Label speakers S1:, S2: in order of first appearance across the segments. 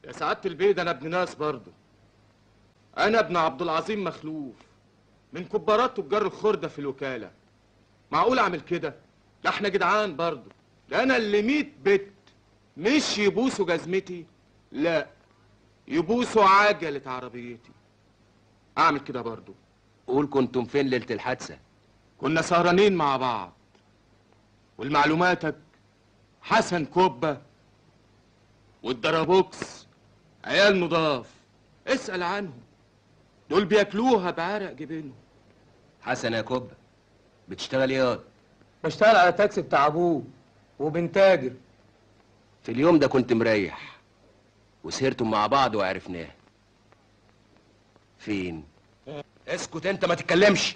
S1: يا سعادة البيد أنا ابن ناس برضه أنا ابن عبد العظيم مخلوف من كبارات تجار الخردة في الوكالة معقول أعمل كده؟ ده احنا جدعان برضه ده أنا اللي ميت بت مش يبوسوا جزمتي لا يبوسوا عجلة عربيتي أعمل كده برضه
S2: قول كنتم فين ليلة الحادثة
S1: كنا سهرانين مع بعض والمعلوماتك حسن كوبة والدرابوكس عيال نضاف اسأل عنهم دول بياكلوها بعرق جبينهم
S2: حسن يا كوبا بتشتغل ايه ياض
S3: بشتغل على تاكسي بتاع ابوه وبنتاجر
S2: في اليوم ده كنت مريح وسهرتم مع بعض وعرفناه فين اسكت انت ما تتكلمش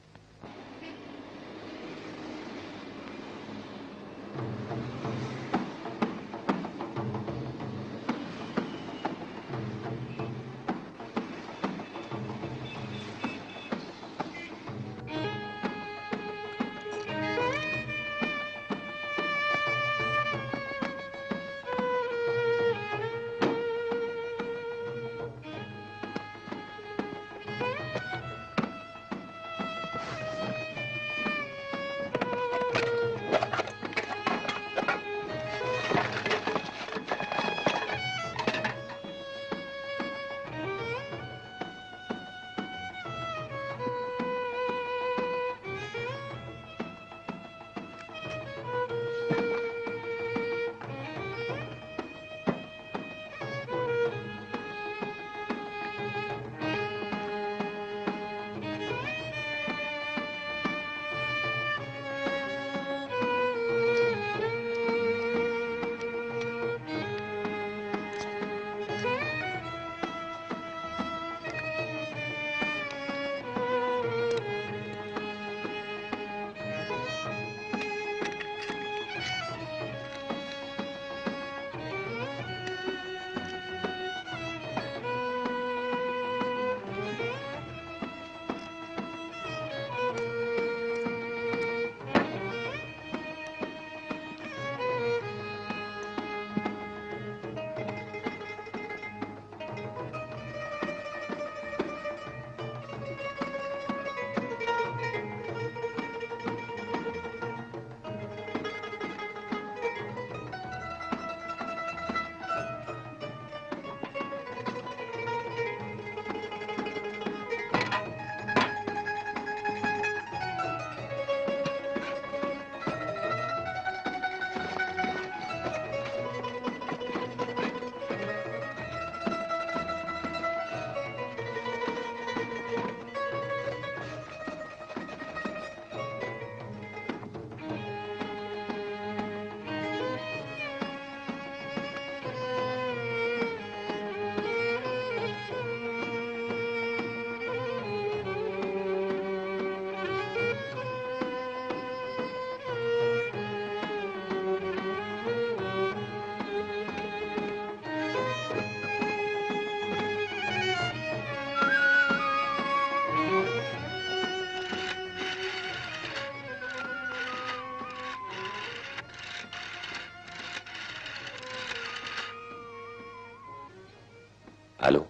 S2: الو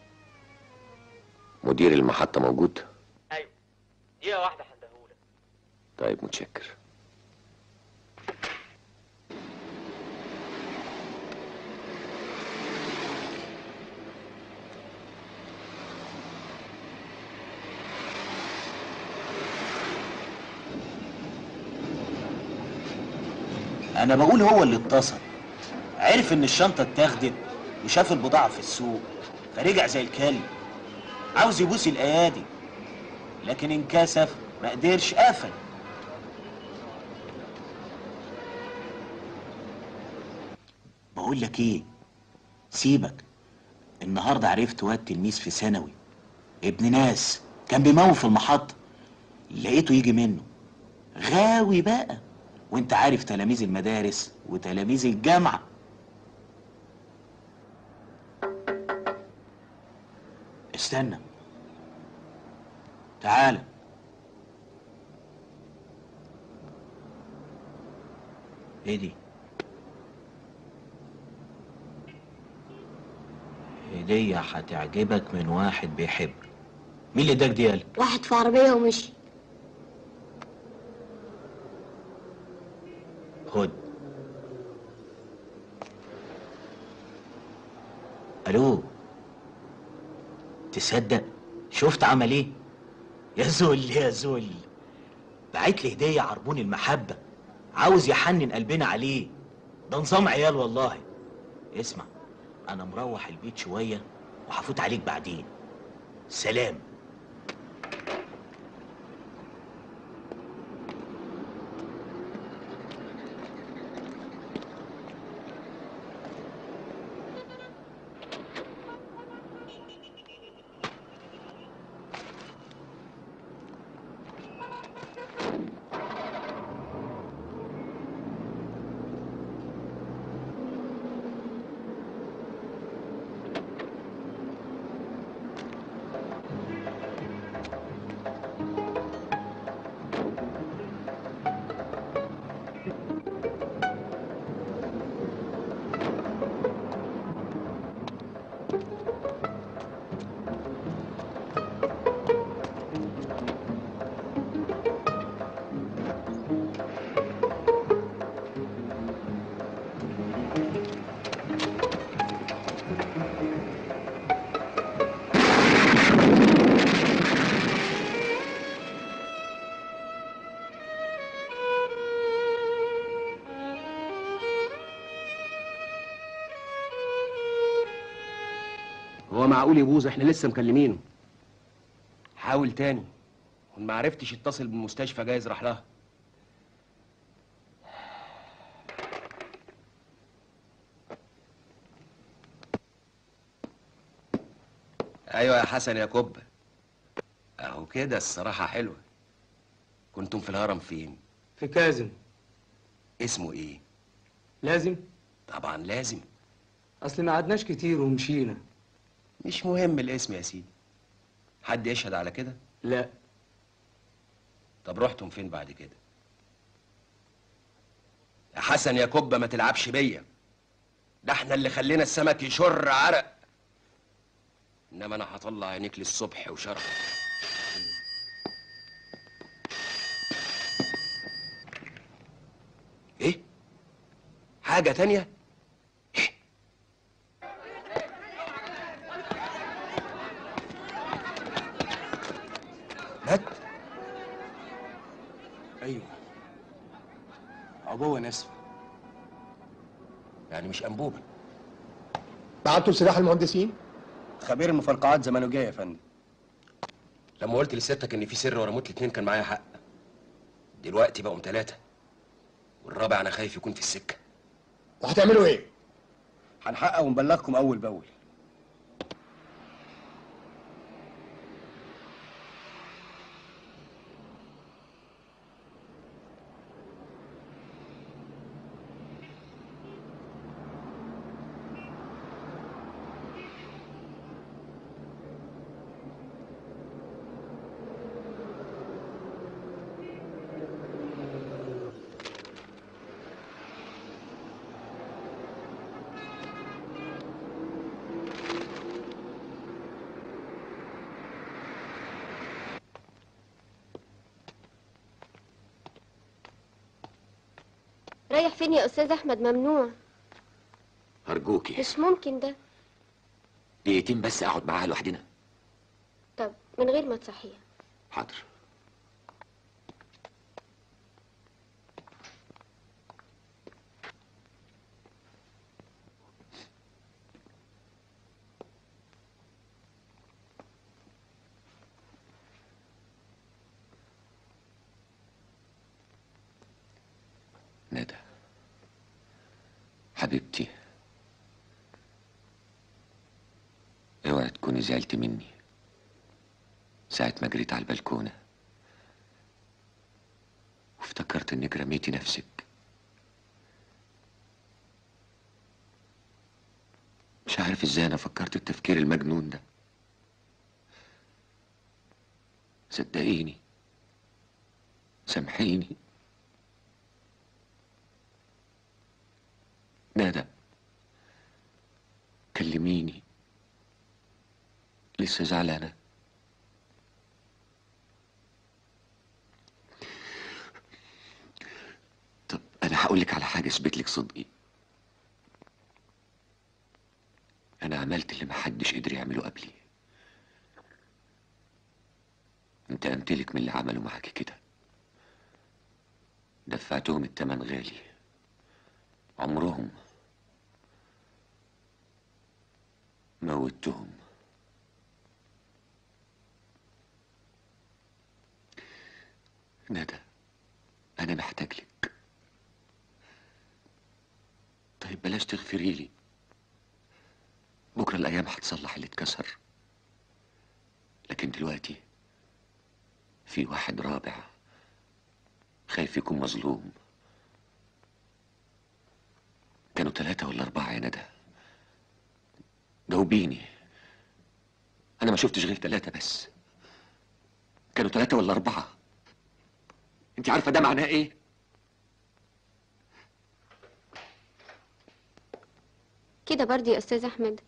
S2: مدير المحطة موجود
S4: ايوه دقيقة واحدة هندهولك
S2: طيب متشكر
S5: انا بقول هو اللي اتصل عرف ان الشنطه اتاخدت وشاف البضاعه في السوق فرجع زي الكلب عاوز يبوس الايادي لكن انكسف ما قدرش قفل بقول لك ايه سيبك النهارده عرفت واد تلميذ في ثانوي ابن ناس كان بيموت في المحطه لقيته يجي منه غاوي بقى وانت عارف تلاميذ المدارس وتلاميذ الجامعه استنى تعال ايه دي هدية هتعجبك من واحد بيحب مين اللي اداك دي يالا؟
S6: واحد في عربية ومشي
S5: خد الو تصدق شفت عمل ايه يا زول يا زول بعت لي هديه عربون المحبه عاوز يحنن قلبنا عليه ده نظام عيال والله اسمع انا مروح البيت شويه وهفوت عليك بعدين سلام
S2: هو معقول يبوظ احنا لسه مكلمينه حاول تاني وإن ما عرفتش اتصل بالمستشفى جايز راح لها ايوه يا حسن يا كبه اهو كده الصراحه حلوه كنتم في الهرم فين
S3: في كازم
S2: اسمه ايه
S3: لازم
S2: طبعا لازم
S3: اصل ما قعدناش كتير ومشينا
S2: مش مهم الاسم يا سيدي حد يشهد على كده
S3: لا
S2: طب رحتم فين بعد كده يا حسن يا كبه ما تلعبش بيا ده احنا اللي خلينا السمك يشر عرق انما انا هطلع عينيك للصبح وشرق ايه حاجه تانية إيه؟ مات ايوه عبوه نسف يعني مش انبوبه
S7: بعتوا لسلاح المهندسين
S2: خبير المفرقعات زمانه جاي يا فندم لما قلت لستك ان في سر ورا موت الاتنين كان معايا حق دلوقتي بقوا ثلاثة والرابع انا خايف يكون في السكة
S7: وهتعملوا ايه؟
S2: هنحقق ونبلغكم اول باول
S6: رايح فين يا استاذ احمد ممنوع
S8: أرجوكي
S6: مش ممكن ده
S8: دقيقتين بس أقعد معاها لوحدنا
S6: طب من غير ما تصحيها
S8: حاضر ندى حبيبتي اوعي تكوني زعلتي مني ساعة ما جريت على البلكونة وافتكرت انك رميتي نفسك مش عارف ازاي انا فكرت التفكير المجنون ده صدقيني سامحيني ندى كلميني لسه زعلانة طب أنا هقول لك على حاجة أثبت لك صدقي أنا عملت اللي محدش قدر يعمله قبلي انتقمت لك من اللي عملوا معاكي كده دفعتهم التمن غالي عمرهم موتهم ندى أنا محتاج لك طيب بلاش تغفري لي بكرة الأيام هتصلح اللي اتكسر لكن دلوقتي في واحد رابع خايف يكون مظلوم كانوا ثلاثة ولا أربعة يا ندى جاوبيني أنا ما شفتش غير ثلاثة بس كانوا ثلاثة ولا أربعة أنت عارفة ده معناه إيه؟
S6: كده برضه يا أستاذ أحمد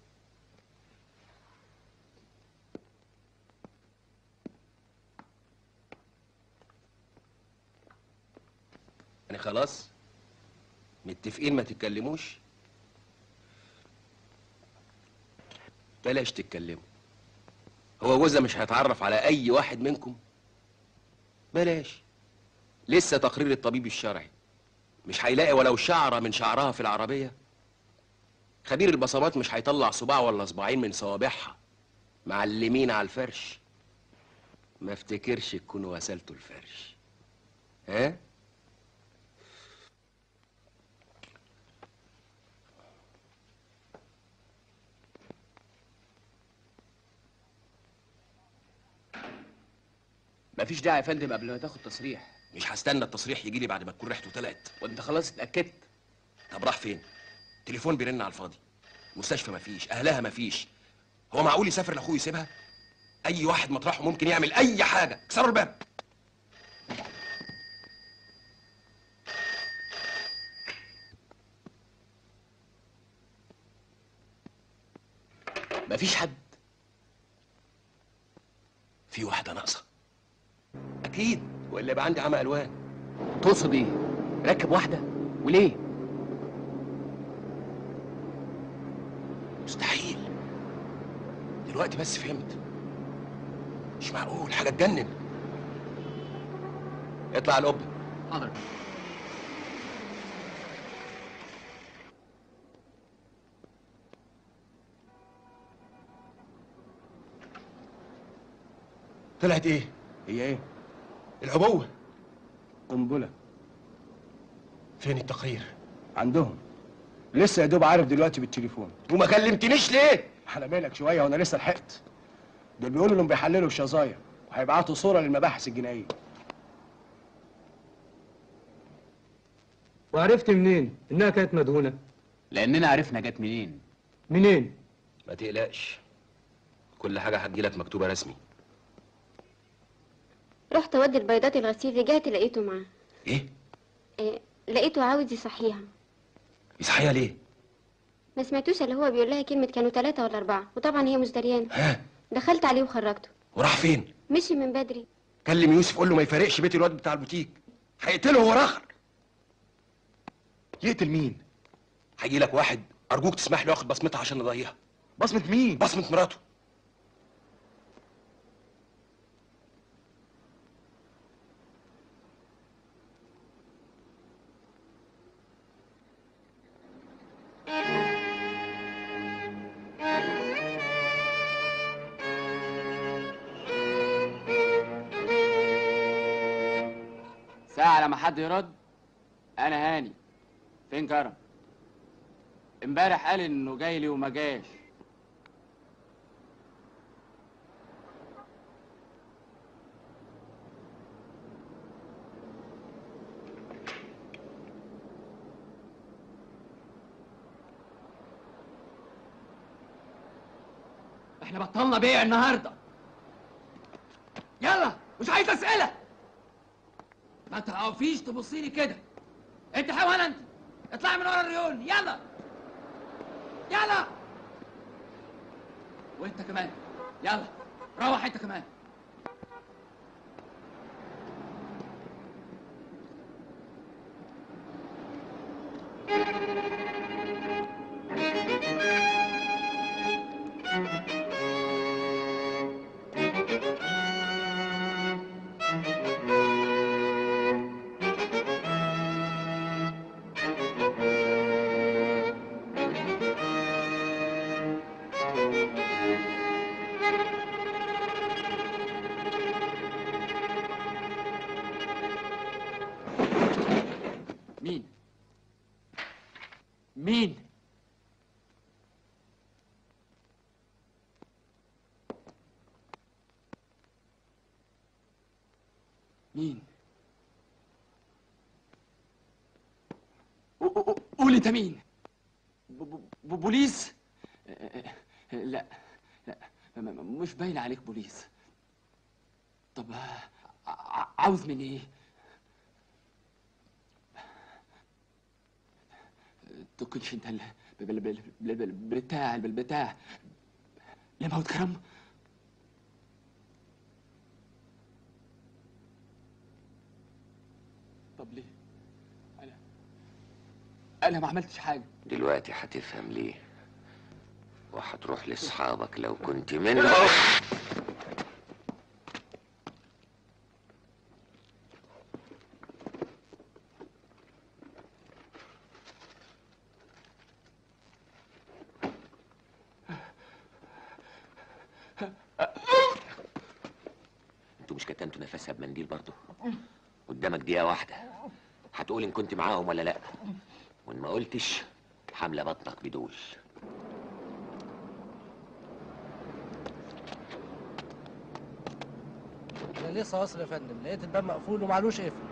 S2: يعني خلاص متفقين ما تتكلموش بلاش تتكلموا هو جوزها مش هيتعرف على اي واحد منكم بلاش لسه تقرير الطبيب الشرعي مش هيلاقي ولو شعره من شعرها في العربيه خبير البصمات مش هيطلع صباع ولا صباعين من صوابعها معلمين على الفرش ما افتكرش تكونوا غسلتوا الفرش ها
S9: مفيش داعي يا فندم قبل ما تاخد تصريح
S2: مش هستنى التصريح يجي لي بعد ما تكون ريحته طلعت
S9: وانت خلاص اتاكدت
S2: طب راح فين تليفون بيرن على الفاضي مستشفى مفيش اهلها مفيش هو معقول يسافر لاخوه يسيبها اي واحد مطرحه ممكن يعمل اي حاجه اكسروا الباب
S9: مفيش حد
S2: في واحده ناقصه اكيد والا يبقى عندي عمى الوان
S9: تقصد ايه ركب واحده وليه
S2: مستحيل دلوقتي بس فهمت مش معقول حاجه تجنن اطلع على القبه
S9: حاضر
S2: طلعت ايه
S3: هي ايه؟
S2: العبوه
S3: قنبلة
S2: فين التقرير
S3: عندهم لسه يا دوب عارف دلوقتي بالتليفون
S2: وما كلمتنيش ليه
S3: على بالك شوية وانا لسه لحقت دول بيقولوا انهم بيحللوا الشظايا وهيبعتوا صورة للمباحث الجنائية وعرفت منين انها كانت مدهونة؟
S9: لاننا عرفنا جت منين
S3: منين؟
S2: ما تقلقش كل حاجه هتجيلك مكتوبه رسمي
S6: رحت اودي البيضات الغسيل رجعت لقيته معاه
S2: ايه
S6: إيه لقيته عاوز يصحيها
S2: يصحيها ليه
S6: ما سمعتوش اللي هو بيقول لها كلمة كانوا ثلاثة ولا أربعة وطبعا هي مش دريانة
S2: ها
S6: دخلت عليه وخرجته
S2: وراح فين
S6: مشي من بدري
S2: كلم يوسف قول له ما يفارقش بيت الواد بتاع البوتيك هيقتله هو رخر
S1: يقتل مين
S2: هيجي لك واحد ارجوك تسمح له ياخد بصمتها عشان نضيعها
S1: بصمة مين
S2: بصمه مراته
S9: ساعة لما حد يرد انا هاني فين كرم امبارح قال انه جاي لي وما جاش
S10: احنا بطلنا بيع النهارده يلا مش عايز اسئله ما تعرفيش تبصي لي كده انت حيوان انت اطلعي من ورا الريون يلا يلا وانت كمان يلا روح انت كمان مين مين مين قو- قو- قول انت مين ب- ب- ب- بوليس آه، آه، لا لا م- م- مش باين عليك بوليس طب آه، ع- عاوز مني ايه تكونش انت ال- بال- بال- بال- بال- بالبتاع بالبتاع لموت كرم طب ليه انا انا ما عملتش حاجه
S8: دلوقتي هتفهم ليه وهتروح لاصحابك لو كنت منهم انتوا مش كتمتوا نفسها بمنديل برضه قدامك دقيقة واحدة هتقول ان كنت معاهم ولا لا وان ما قلتش حاملة بطنك بدول
S11: انا لسه واصل يا فندم لقيت الباب مقفول ومعلوش قفل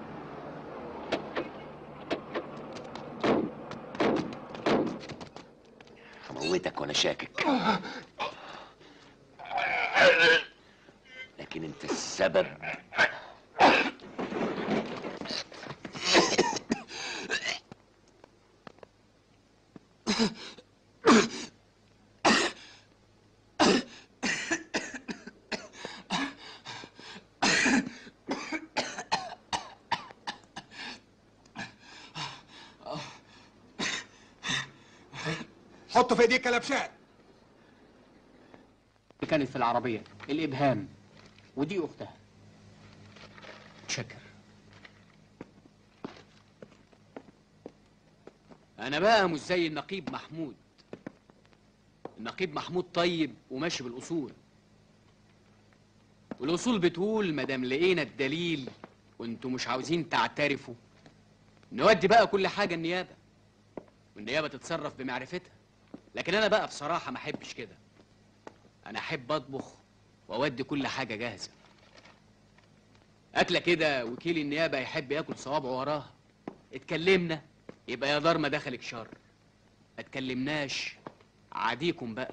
S8: هموتك وانا شاكك لكن انت السبب
S7: حطوا في ايديك كلبشات
S12: كانت في العربية الإبهام ودي أختها شكر أنا بقى مش زي النقيب محمود النقيب محمود طيب وماشي بالأصول والأصول بتقول مادام لقينا الدليل وانتوا مش عاوزين تعترفوا نودي بقى كل حاجة النيابة والنيابة تتصرف بمعرفتها لكن أنا بقى بصراحة ما أحبش كده انا احب اطبخ واودي كل حاجه جاهزه اكله كده وكيل النيابه يحب ياكل صوابعه وراها اتكلمنا يبقى يا دار ما دخلك شر ما اتكلمناش عاديكم بقى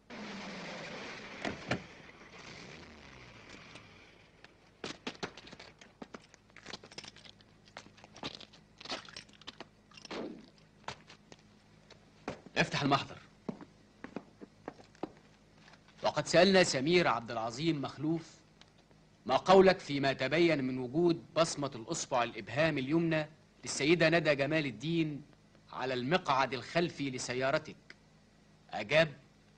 S12: افتح المحضر وقد سألنا سمير عبد العظيم مخلوف ما قولك فيما تبين من وجود بصمة الأصبع الإبهام اليمنى للسيدة ندى جمال الدين على المقعد الخلفي لسيارتك أجاب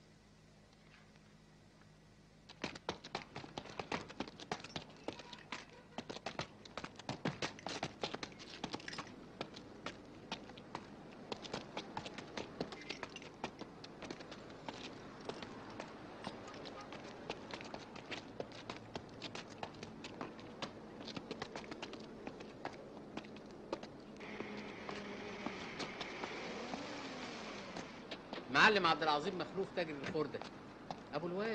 S12: معلم عبد العظيم مخلوف تاجر الخردة أبو الواد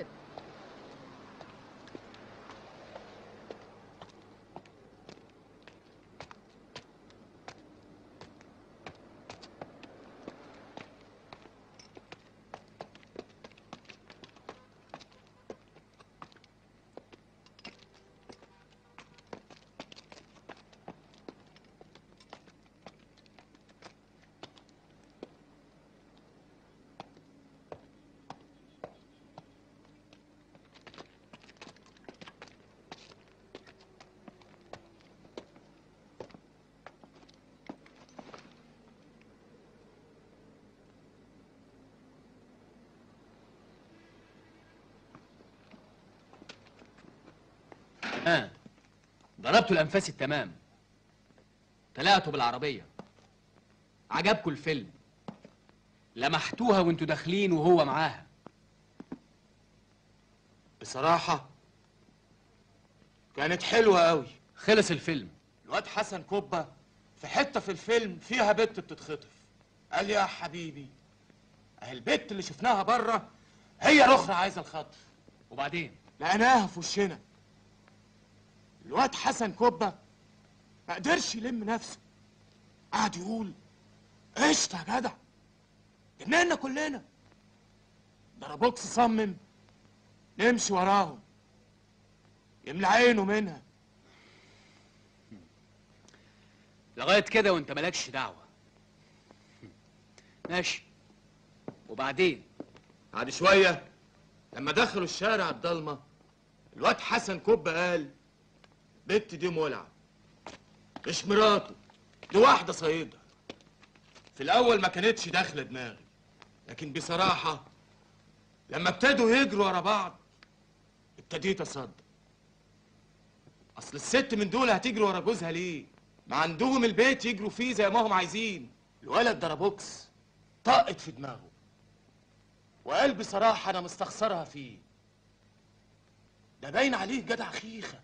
S12: ها ضربتوا الانفاس التمام طلعتوا بالعربيه عجبكم الفيلم لمحتوها وانتوا داخلين وهو معاها
S1: بصراحة كانت حلوة قوي
S12: خلص الفيلم
S1: الواد حسن كوبا في حتة في الفيلم فيها بنت بتتخطف قال يا حبيبي اهي البت اللي شفناها بره هي الاخرى عايزة الخطف
S12: وبعدين
S1: لقيناها في وشنا الواد حسن كوبا ما قدرش يلم نفسه قعد يقول قشطة يا جدع جننا كلنا ضربوكس صمم نمشي وراهم يملى عينه منها
S12: لغايه كده وانت مالكش دعوه ماشي وبعدين
S1: بعد شوية لما دخلوا الشارع الضلمة الواد حسن كوبا قال بنت دي مولعة مش مراته دي واحدة صيدة في الأول ما كانتش داخلة دماغي لكن بصراحة لما ابتدوا يجروا ورا بعض ابتديت أصدق أصل الست من دول هتجري ورا جوزها ليه؟ ما عندهم البيت يجروا فيه زي ما هم عايزين الولد ضربوكس طقت في دماغه وقال بصراحة أنا مستخسرها فيه ده باين عليه جدع خيخة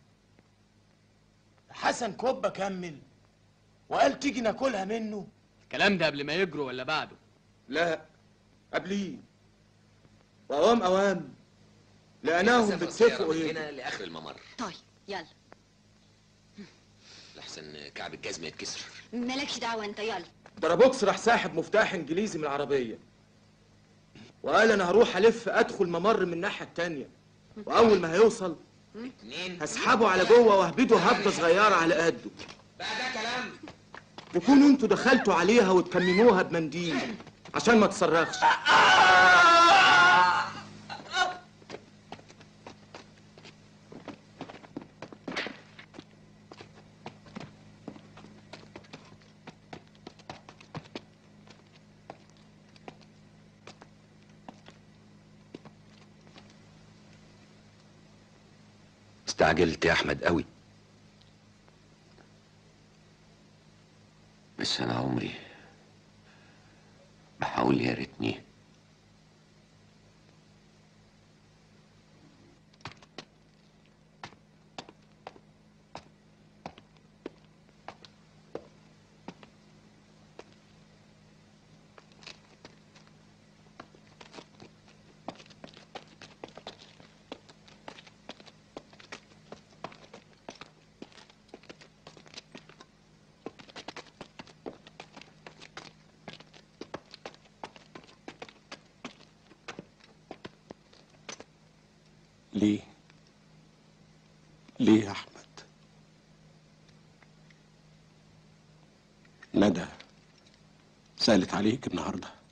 S1: حسن كوبا كمل وقال تيجي ناكلها منه
S12: الكلام ده قبل ما يجروا ولا بعده
S1: لا قبليه وأوام أوام لقيناهم
S8: مسافة
S1: بيتفقوا
S8: صغيرة من
S1: إيه
S8: هنا لاخر الممر
S13: طيب يلا
S8: لحسن كعب الجزمه يتكسر
S13: مالكش دعوه انت يلا
S1: ضربوكس راح ساحب مفتاح انجليزي من العربية وقال انا هروح الف ادخل ممر من الناحية التانية واول ما هيوصل هسحبه على جوه واهبده هبدة صغيرة على قده تكونوا انتوا دخلتوا عليها وتكمموها بمنديل عشان ما تصرخش
S8: استعجلت يا احمد قوي بس انا عمري بحاول يا ريتني
S3: ليه ليه يا احمد ندى سالت عليك النهارده